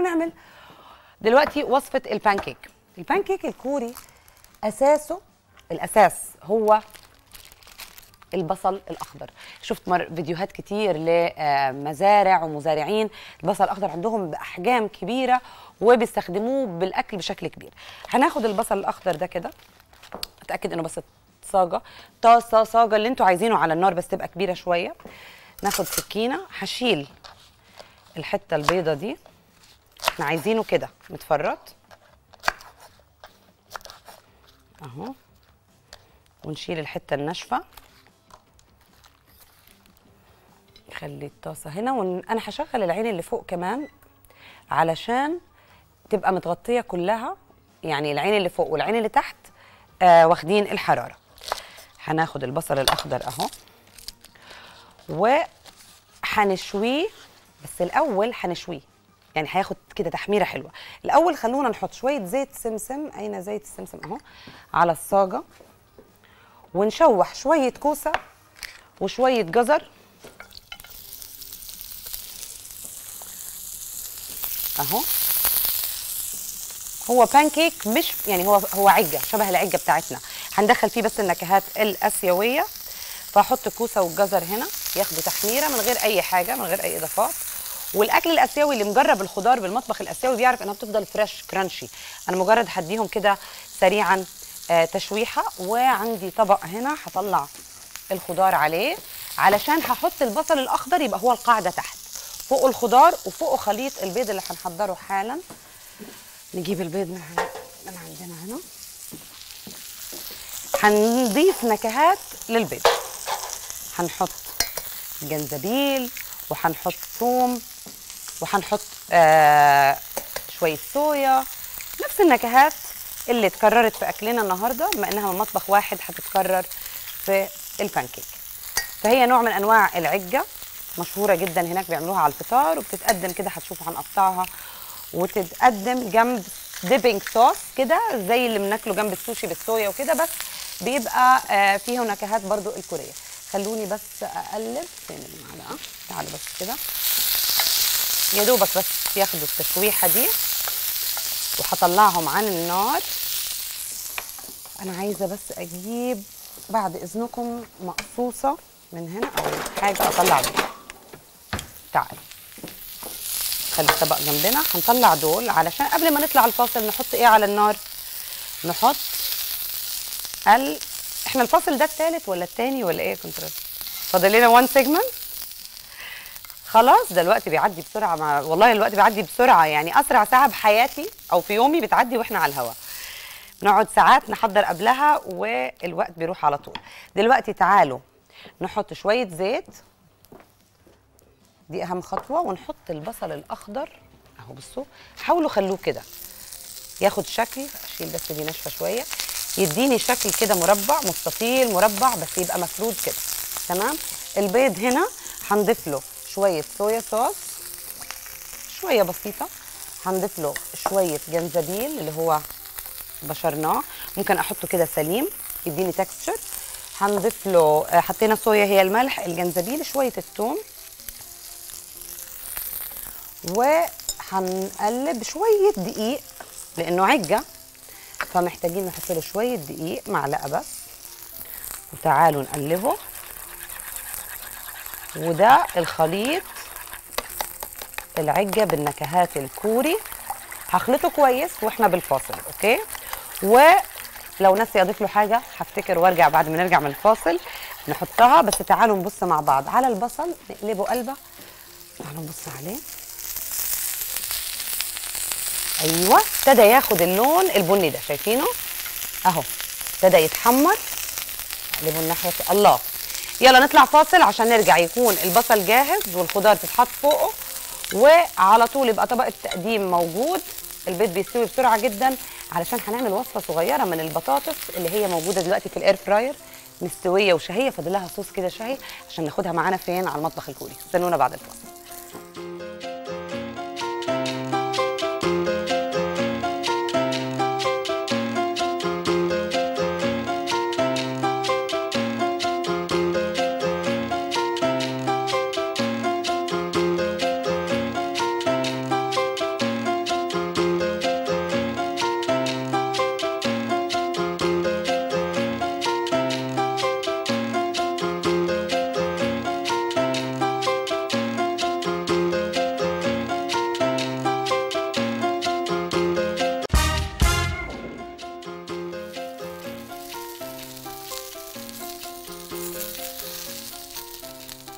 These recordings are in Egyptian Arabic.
نعمل دلوقتي وصفه البانكيك البانكيك الكوري اساسه الاساس هو البصل الاخضر شفت مر فيديوهات كتير لمزارع ومزارعين البصل الاخضر عندهم باحجام كبيره وبيستخدموه بالاكل بشكل كبير هناخد البصل الاخضر ده كده اتاكد انه بس صاجه طاسه صاجه اللي انتوا عايزينه على النار بس تبقى كبيره شويه ناخد سكينه هشيل الحته البيضه دي احنا عايزينه كده متفرط اهو ونشيل الحته الناشفه خلي الطاسه هنا وانا هشغل العين اللي فوق كمان علشان تبقى متغطيه كلها يعني العين اللي فوق والعين اللي تحت آه واخدين الحراره هناخد البصل الاخضر اهو وهنشويه بس الاول هنشويه يعني هياخد كده تحميره حلوه الاول خلونا نحط شويه زيت سمسم اين زيت السمسم اهو على الصاجه ونشوح شويه كوسه وشويه جزر اهو هو بانكيك مش يعني هو هو عجه شبه العجه بتاعتنا هندخل فيه بس النكهات الاسيويه فاحط الكوسه والجزر هنا ياخدوا تحميره من غير اي حاجه من غير اي اضافات والاكل الاسيوي اللي مجرب الخضار بالمطبخ الاسيوي بيعرف انها بتفضل فريش كرانشي انا مجرد هديهم كده سريعا آه تشويحه وعندي طبق هنا هطلع الخضار عليه علشان هحط البصل الاخضر يبقى هو القاعده تحت فوق الخضار وفوقه خليط البيض اللي هنحضره حالا نجيب البيض من من عندنا هنا هنضيف نكهات للبيض هنحط جنزبيل وهنحط ثوم وهنحط آه شويه صويا نفس النكهات اللي اتكررت في اكلنا النهارده بما انها من مطبخ واحد هتتكرر في البانكيك فهي نوع من انواع العجه مشهوره جدا هناك بيعملوها على الفطار وبتتقدم كده هتشوفوا هنقطعها وتتقدم جنب ديبنج صوص كده زي اللي بناكله جنب السوشي بالصويا وكده بس بيبقى آه فيها نكهات برضو الكوريه خلوني بس اقلب فين المعلقه تعالوا بس كده يا دوبك بس ياخدوا التشويحه دي وهطلعهم عن النار انا عايزه بس اجيب بعد اذنكم مقصوصه من هنا او حاجه اطلع بيها تعالوا خلي الطبق جنبنا هنطلع دول علشان قبل ما نطلع الفاصل نحط ايه على النار نحط ال احنا الفاصل ده الثالث ولا الثاني ولا ايه كنت رد. فاضل لنا 1 سيجمنت خلاص ده الوقت بيعدي بسرعه ما والله الوقت بيعدي بسرعه يعني اسرع ساعه بحياتي او في يومي بتعدي واحنا على الهواء نقعد ساعات نحضر قبلها والوقت بيروح على طول دلوقتي تعالوا نحط شويه زيت دي اهم خطوه ونحط البصل الاخضر اهو بصوا حاولوا خلوه كده ياخد شكل اشيل بس دي ناشفه شويه يديني شكل كده مربع مستطيل مربع بس يبقى مفرود كده تمام البيض هنا هنضيف له شويه صويا صوص شويه بسيطه هنضيف له شويه جنزبيل اللي هو بشرناه ممكن احطه كده سليم يديني تكستشر هنضيف له حطينا صويا هي الملح الجنزبيل شويه الثوم وهنقلب شويه دقيق لانه عجه فمحتاجين نحط له شويه دقيق معلقه بس وتعالوا نقلبه وده الخليط العجه بالنكهات الكوري هخلطه كويس واحنا بالفاصل اوكي ولو ناسي اضيف له حاجه هفتكر وارجع بعد ما نرجع من الفاصل نحطها بس تعالوا نبص مع بعض على البصل نقلبه قلبه تعالوا نبص عليه ايوه ابتدى ياخد اللون البني ده شايفينه اهو ابتدى يتحمر اقلبه الناحيه الله يلا نطلع فاصل عشان نرجع يكون البصل جاهز والخضار تتحط فوقه وعلى طول يبقى طبق التقديم موجود البيض بيستوي بسرعه جدا علشان هنعمل وصفه صغيره من البطاطس اللي هي موجوده دلوقتي في الاير فراير مستويه وشهيه فاضل لها صوص كده شهي عشان ناخدها معانا فين على المطبخ الكوري استنونا بعد الفاصل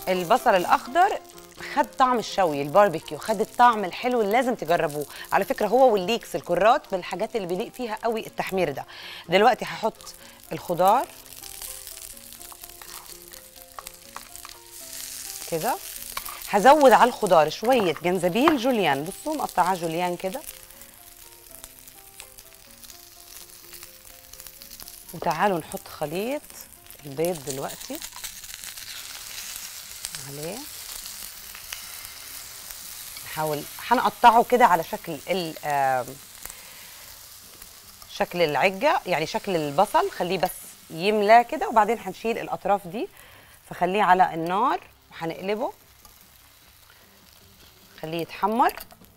البصل الاخضر خد طعم الشوي الباربيكيو خد الطعم الحلو اللي لازم تجربوه على فكره هو والليكس الكرات من الحاجات اللي بيليق فيها قوي التحمير ده دلوقتي هحط الخضار كده هزود على الخضار شويه جنزبيل جوليان بصوا مقطعاه جوليان كده وتعالوا نحط خليط البيض دلوقتي عليه نحاول هنقطعه كده على شكل ال آم، شكل العجة يعني شكل البصل خليه بس يملى كده وبعدين هنشيل الأطراف دي فخليه على النار وهنقلبه خليه يتحمر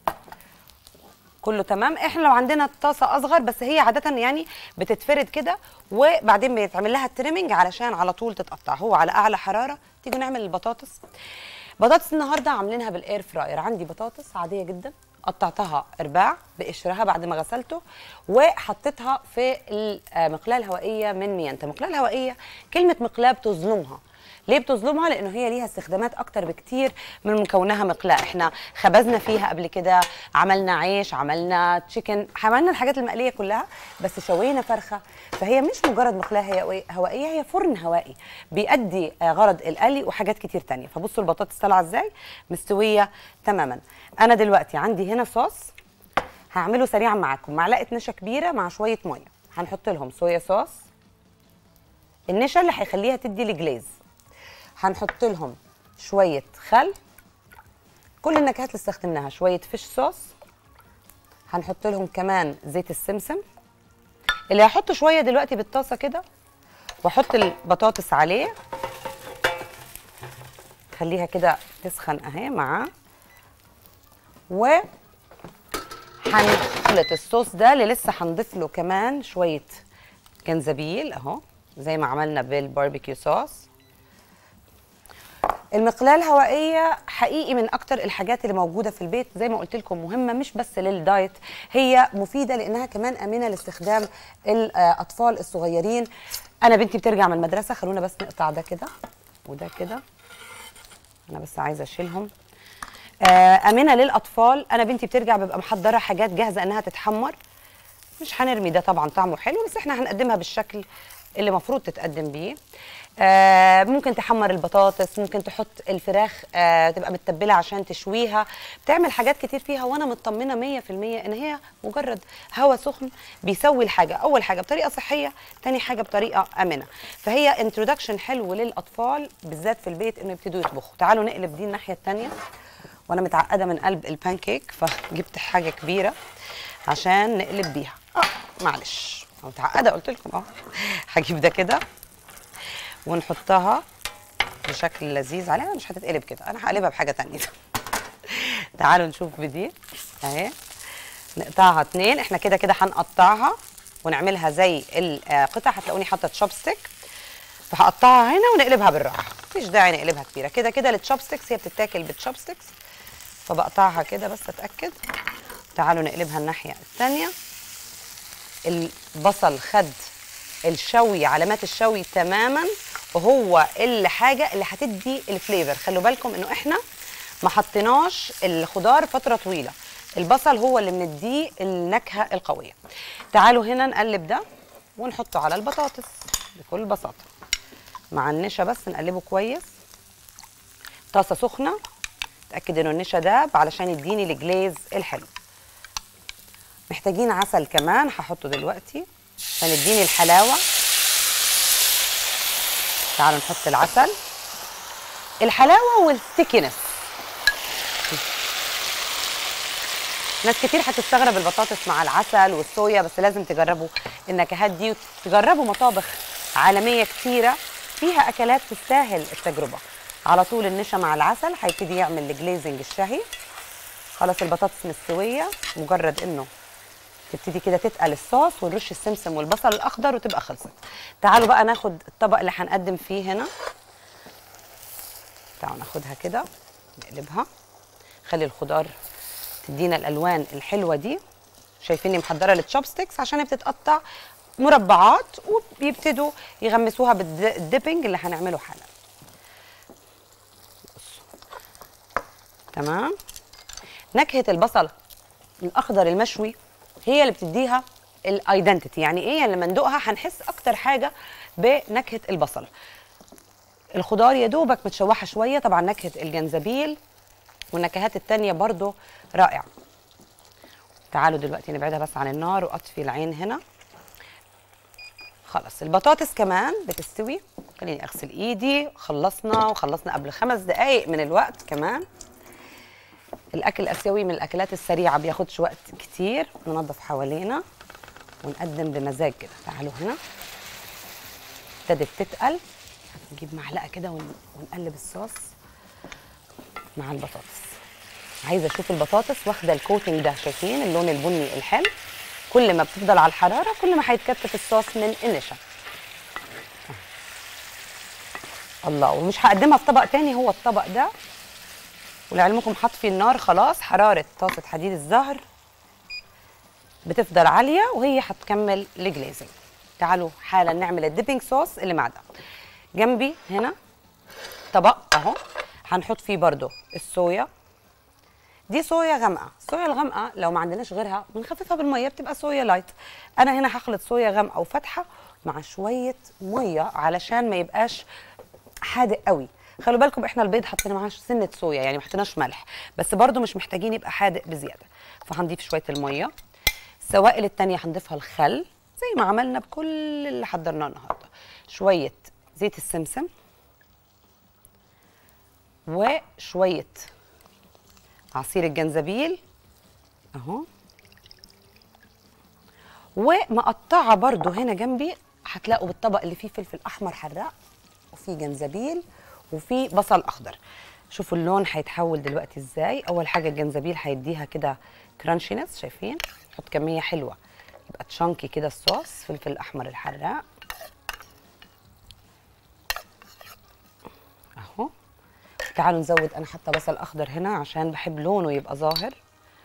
كله تمام احنا لو عندنا طاسه اصغر بس هي عاده يعني بتتفرد كده وبعدين بيتعمل لها التريمنج علشان على طول تتقطع هو على اعلى حراره تيجي نعمل البطاطس بطاطس النهارده عاملينها بالاير فراير عندي بطاطس عاديه جدا قطعتها ارباع بقشرها بعد ما غسلته وحطيتها في المقلاة الهوائية من ميانتا المقلاة الهوائية كلمة مقلاة بتظلمها ليه بتظلمها لانه هي ليها استخدامات اكتر بكتير من من كونها مقلاة احنا خبزنا فيها قبل كده عملنا عيش عملنا تشيكن عملنا الحاجات المقليه كلها بس شوينا فرخه فهي مش مجرد مقلاة هي- هوائيه هي فرن هوائي بيأدي آه، غرض القلي وحاجات كتير تانية فبصوا البطاطس طالعه ازاي مستويه تماما انا دلوقتي عندي هنا صوص هعمله سريعا معاكم معلقه نشا كبيره مع شويه ميه هنحط لهم صويا صوص النشا اللي هيخليها تدي الجليز هنحط لهم شويه خل كل النكهات اللي استخدمناها شويه فيش صوص هنحط لهم كمان زيت السمسم اللي هحطه شويه دلوقتي بالطاسه كده واحط البطاطس عليه خليها كده تسخن اهي معاه و هنخلط الصوص ده اللي لسه هنضيف له كمان شويه جنزبيل اهو زي ما عملنا بالباربيكيو صوص المقلاة الهوائية حقيقي من أكتر الحاجات اللي موجودة في البيت زي ما قلت لكم مهمة مش بس للدايت هي مفيدة لأنها كمان آمنة لاستخدام الأطفال الصغيرين أنا بنتي بترجع من المدرسة خلونا بس نقطع ده كده وده كده أنا بس عايزة أشيلهم آه، آمنة للأطفال أنا بنتي بترجع ببقى محضرة حاجات جاهزة إنها تتحمر مش هنرمي ده طبعا طعمه حلو بس احنا هنقدمها بالشكل اللي المفروض تتقدم بيه آه ممكن تحمر البطاطس ممكن تحط الفراخ آه تبقى متبله عشان تشويها بتعمل حاجات كتير فيها وانا مطمنه 100% ان هي مجرد هواء سخن بيسوي الحاجه اول حاجه بطريقه صحيه تاني حاجه بطريقه امنه فهي انترودكشن حلو للاطفال بالذات في البيت انه يبتدوا يطبخوا تعالوا نقلب دي الناحيه الثانيه وانا متعقده من قلب البانكيك فجبت حاجه كبيره عشان نقلب بيها اه معلش أنا متعقده قلت لكم اه هجيب ده كده ونحطها بشكل لذيذ عليها مش هتتقلب كده انا هقلبها بحاجه تانية تعالوا نشوف بدي اهي نقطعها اتنين احنا كده كده هنقطعها ونعملها زي القطع هتلاقوني حاطه تشوبستيك فهقطعها هنا ونقلبها بالراحه مفيش داعي نقلبها كبيره كده كده التشوبستيكس هي بتتاكل بالتشوبستيكس فبقطعها كده بس اتاكد تعالوا نقلبها الناحيه الثانيه البصل خد الشوي علامات الشوي تماما وهو الحاجه اللي هتدي الفليفر خلوا بالكم انه احنا ما حطيناش الخضار فتره طويله البصل هو اللي منديه النكهه القويه تعالوا هنا نقلب ده ونحطه على البطاطس بكل بساطه مع النشا بس نقلبه كويس طاسه سخنه اتاكد انه النشا داب علشان يديني الجليز الحلو محتاجين عسل كمان هحطه دلوقتي عشان يديني الحلاوه تعالوا نحط العسل الحلاوه والستيكنس ناس كتير هتستغرب البطاطس مع العسل والصويا بس لازم تجربوا النكهات دي وتجربوا مطابخ عالميه كتيره فيها اكلات تستاهل التجربه على طول النشا مع العسل هيبتدي يعمل الجليزنج الشهي خلاص البطاطس مستويه مجرد انه تبتدي كده تتقل الصوص ونرش السمسم والبصل الاخضر وتبقى خلصت تعالوا بقى ناخد الطبق اللي هنقدم فيه هنا تعالوا ناخدها كده نقلبها خلي الخضار تدينا الالوان الحلوه دي شايفيني محضره التشوبستكس عشان هي بتتقطع مربعات وبيبتدوا يغمسوها بالديبنج اللي هنعمله حالا تمام نكهه البصل الاخضر المشوي هي اللي بتديها الايدنتيتي يعني ايه يعني لما ندوقها هنحس اكتر حاجه بنكهه البصل الخضار يا دوبك متشوحه شويه طبعا نكهه الجنزبيل والنكهات التانية برضو رائعه تعالوا دلوقتي نبعدها بس عن النار واطفي العين هنا خلاص البطاطس كمان بتستوي خليني اغسل ايدي خلصنا وخلصنا قبل خمس دقايق من الوقت كمان الاكل الاسيوي من الاكلات السريعه بياخدش وقت كتير ننظف حوالينا ونقدم بمزاج كده تعالوا هنا ابتدت تتقل نجيب معلقه كده ون- ونقلب الصوص مع البطاطس عايزه اشوف البطاطس واخده الكوتنج ده شايفين اللون البني الحلو كل ما بتفضل على الحراره كل ما هيتكتف الصوص من النشا الله ومش هقدمها في طبق تاني هو الطبق ده ولعلمكم هطفي النار خلاص حراره طاسه حديد الزهر بتفضل عاليه وهي هتكمل الجليزنج تعالوا حالا نعمل الديبنج صوص اللي مع ده جنبي هنا طبق اهو هنحط فيه برضو الصويا دي صويا غامقه الصويا الغامقه لو ما عندناش غيرها بنخففها بالميه بتبقى صويا لايت انا هنا هخلط صويا غامقه وفاتحه مع شويه ميه علشان ما يبقاش حادق قوي خلوا بالكم احنا البيض حطينا معاه سنه صويا يعني ما حطيناش ملح بس برضو مش محتاجين يبقى حادق بزياده فهنضيف شويه الميه السوائل التانية هنضيفها الخل زي ما عملنا بكل اللي حضرناه النهارده شويه زيت السمسم وشويه عصير الجنزبيل اهو ومقطعه برضو هنا جنبي هتلاقوا بالطبق اللي فيه فلفل احمر حراق وفيه جنزبيل وفيه بصل اخضر شوفوا اللون هيتحول دلوقتي ازاي اول حاجه الجنزبيل هيديها كده كرانشينس شايفين نحط كميه حلوه يبقى تشانكي كده الصوص فلفل احمر الحراق اهو تعالوا نزود انا حاطه بصل اخضر هنا عشان بحب لونه يبقى ظاهر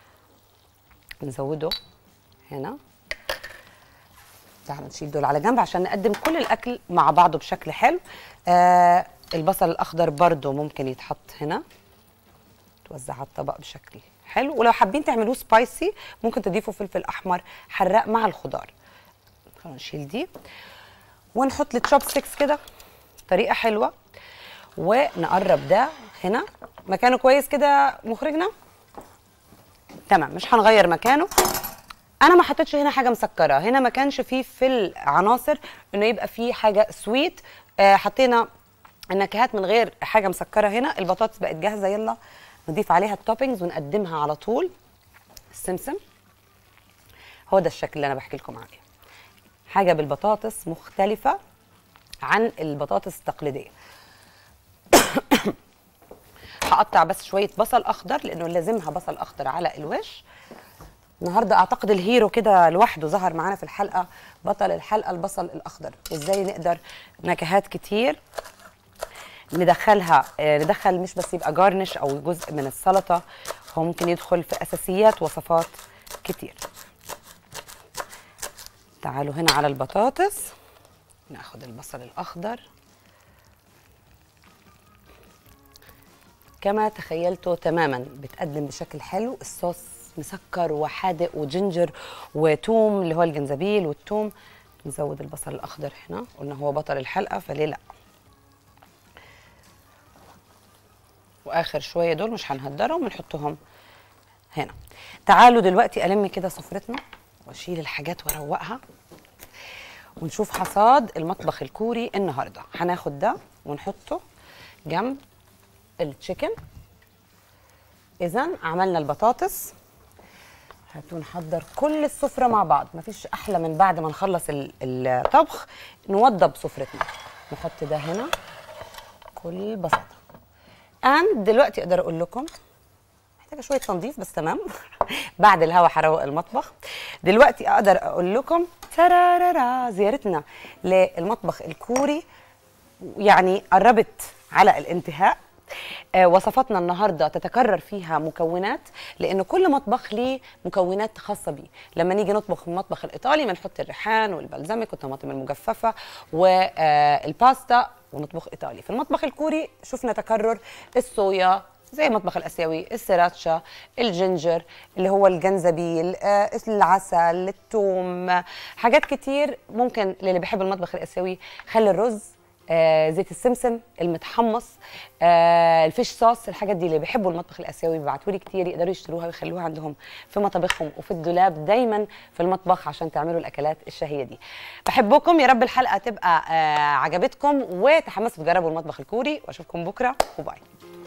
نزوده هنا تعالوا نشيل دول على جنب عشان نقدم كل الاكل مع بعضه بشكل حلو آه البصل الاخضر برضو ممكن يتحط هنا توزع على الطبق بشكل حلو ولو حابين تعملوه سبايسي ممكن تضيفوا فلفل احمر حراق مع الخضار خلينا نشيل دي ونحط التشوب ستيكس كده طريقه حلوه ونقرب ده هنا مكانه كويس كده مخرجنا تمام مش هنغير مكانه انا ما حطيتش هنا حاجه مسكره هنا ما كانش فيه في العناصر انه يبقى فيه حاجه سويت آه حطينا النكهات من غير حاجه مسكره هنا البطاطس بقت جاهزه يلا نضيف عليها التوبينجز ونقدمها على طول السمسم هو ده الشكل اللي انا بحكي لكم عليه حاجه بالبطاطس مختلفه عن البطاطس التقليديه هقطع بس شويه بصل اخضر لانه لازمها بصل اخضر على الوش النهارده اعتقد الهيرو كده لوحده ظهر معانا في الحلقه بطل الحلقه البصل الاخضر وازاي نقدر نكهات كتير ندخلها آه، ندخل مش بس يبقى جارنش او جزء من السلطه هو ممكن يدخل في اساسيات وصفات كتير تعالوا هنا على البطاطس ناخد البصل الاخضر كما تخيلته تماما بتقدم بشكل حلو الصوص مسكر وحادق وجنجر وتوم اللي هو الجنزبيل والتوم نزود البصل الاخضر هنا قلنا هو بطل الحلقه فليه لا واخر شويه دول مش هنهدرهم ونحطهم هنا تعالوا دلوقتي الم كده سفرتنا واشيل الحاجات واروقها ونشوف حصاد المطبخ الكوري النهارده هناخد ده ونحطه جنب التشيكن اذا عملنا البطاطس هاتوا نحضر كل السفره مع بعض مفيش احلى من بعد ما نخلص ال- الطبخ نوضب سفرتنا نحط ده هنا بكل بساطه اند دلوقتي اقدر اقول لكم محتاجه شويه تنظيف بس تمام بعد الهوا هروق المطبخ دلوقتي اقدر اقول لكم ترارارا زيارتنا للمطبخ الكوري يعني قربت على الانتهاء آه، وصفاتنا النهارده تتكرر فيها مكونات لان كل مطبخ ليه مكونات خاصه بيه لما نيجي نطبخ في المطبخ الايطالي بنحط الريحان والبلزمك والطماطم المجففه والباستا ونطبخ ايطالي في المطبخ الكوري شفنا تكرر الصويا زي المطبخ الاسيوي السراتشا الجنجر اللي هو الجنزبيل آه، العسل الثوم حاجات كتير ممكن للي بيحب المطبخ الاسيوي خلي الرز آه، زيت السمسم المتحمص آه، الفيش صوص الحاجات دي اللي بيحبوا المطبخ الاسيوي بيبعتوا لي كتير يقدروا يشتروها ويخلوها عندهم في مطابخهم وفي الدولاب دايما في المطبخ عشان تعملوا الاكلات الشهيه دي بحبكم يا رب الحلقه تبقى آه، عجبتكم وتحمسوا تجربوا المطبخ الكوري واشوفكم بكره وباي